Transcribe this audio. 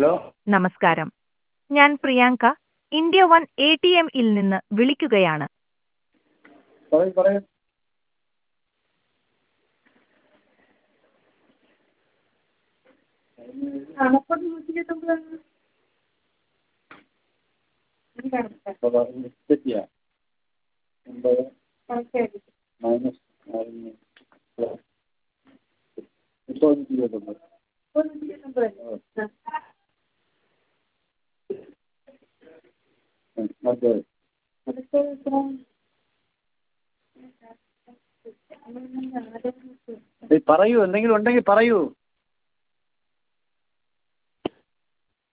hello നമസ്കാരം ഞാൻ Priyanka India one A T എമ്മിൽ നിന്ന് വിളിക്കുകയാണ് പറയൂ പറയൂ തെറ്റിയാ ഒമ്പത് മൈനസ് നാലിന് പ്ലസ് മുപ്പത് ഇരുപത്തൊമ്പത് ഓക്കെ പറയൂ എന്തെങ്കിലും ഉണ്ടെങ്കിൽ പറയൂ